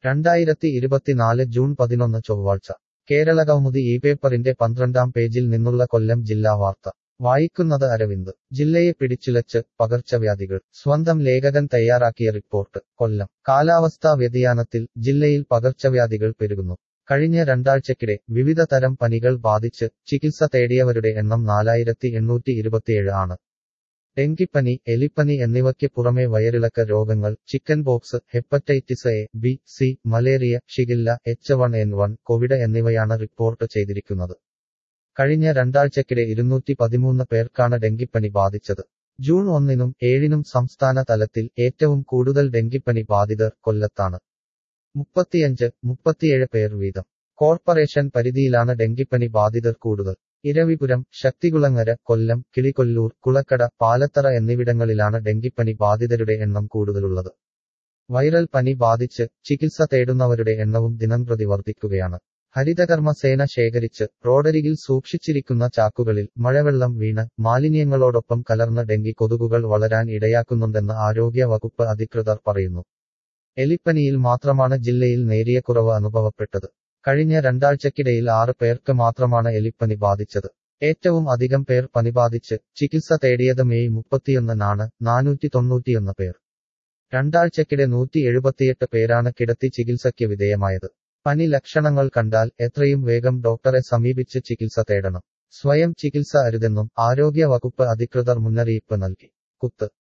രണ്ടായിരത്തി ഇരുപത്തിനാല് ജൂൺ പതിനൊന്ന് ചൊവ്വാഴ്ച കേരള കൗമുദി ഈ പേപ്പറിന്റെ പന്ത്രണ്ടാം പേജിൽ നിന്നുള്ള കൊല്ലം ജില്ലാ വാർത്ത വായിക്കുന്നത് അരവിന്ദ് ജില്ലയെ പിടിച്ചുലച്ച് പകർച്ചവ്യാധികൾ സ്വന്തം ലേഖകൻ തയ്യാറാക്കിയ റിപ്പോർട്ട് കൊല്ലം കാലാവസ്ഥാ വ്യതിയാനത്തിൽ ജില്ലയിൽ പകർച്ചവ്യാധികൾ പെരുകുന്നു കഴിഞ്ഞ രണ്ടാഴ്ചക്കിടെ വിവിധ തരം പനികൾ ബാധിച്ച് ചികിത്സ തേടിയവരുടെ എണ്ണം നാലായിരത്തി എണ്ണൂറ്റി ഇരുപത്തിയേഴ് ആണ് ഡെങ്കിപ്പനി എലിപ്പനി എന്നിവയ്ക്ക് പുറമെ വയറിളക്ക രോഗങ്ങൾ chickenpox hepatitis A B C malaria shigella H one N one COVID എന്നിവയാണ് റിപ്പോർട്ട് ചെയ്തിരിക്കുന്നത് കഴിഞ്ഞ രണ്ടാഴ്ചക്കിടെ ഇരുന്നൂറ്റി പതിമൂന്ന് പേർക്കാണ് ഡെങ്കിപ്പനി ബാധിച്ചത് ജൂൺ ഒന്നിനും ഏഴിനും സംസ്ഥാന തലത്തിൽ ഏറ്റവും കൂടുതൽ ഡെങ്കിപ്പനി ബാധിതർ കൊല്ലത്താണ് മുപ്പത്തിയഞ്ച് മുപ്പത്തിയേഴ് പേർ വീതം കോർപ്പറേഷൻ പരിധിയിലാണ് ഡെങ്കിപ്പനി ബാധിതർ കൂടുതൽ ഇരവിപുരം ശക്തികുളങ്ങര കൊല്ലം കിളികൊല്ലൂർ കുളക്കട പാലത്തറ എന്നിവിടങ്ങളിലാണ് ഡെങ്കിപ്പനി ബാധിതരുടെ എണ്ണം കൂടുതലുള്ളത് വൈറൽ പനി ബാധിച്ച് ചികിത്സ തേടുന്നവരുടെ എണ്ണവും ദിനംപ്രതി വർദ്ധിക്കുകയാണ് ഹരിതകർമ്മ സേന ശേഖരിച്ച് റോഡരികിൽ സൂക്ഷിച്ചിരിക്കുന്ന ചാക്കുകളിൽ മഴവെള്ളം വീണ് മാലിന്യങ്ങളോടൊപ്പം കലർന്ന ഡെങ്കി കൊതുകുകൾ വളരാൻ ഇടയാക്കുന്നുണ്ടെന്ന് ആരോഗ്യ വകുപ്പ് അധികൃതർ പറയുന്നു എലിപ്പനിയിൽ മാത്രമാണ് ജില്ലയിൽ നേരിയ കുറവ് അനുഭവപ്പെട്ടത് കഴിഞ്ഞ രണ്ടാഴ്ചക്കിടയിൽ ആറ് പേർക്ക് മാത്രമാണ് എലിപ്പനി ബാധിച്ചത് ഏറ്റവും അധികം പേർ പനി ബാധിച്ച് ചികിത്സ തേടിയത് മെയ് മുപ്പത്തിയൊന്നിനാണ് നാനൂറ്റി തൊണ്ണൂറ്റിയൊന്ന് പേർ രണ്ടാഴ്ചക്കിടെ നൂറ്റി എഴുപത്തിയെട്ട് പേരാണ് കിടത്തി ചികിത്സയ്ക്ക് വിധേയമായത് പനി ലക്ഷണങ്ങൾ കണ്ടാൽ എത്രയും വേഗം ഡോക്ടറെ സമീപിച്ച് ചികിത്സ തേടണം സ്വയം ചികിത്സ അരുതെന്നും ആരോഗ്യ വകുപ്പ് അധികൃതർ മുന്നറിയിപ്പ് നൽകി കുത്ത്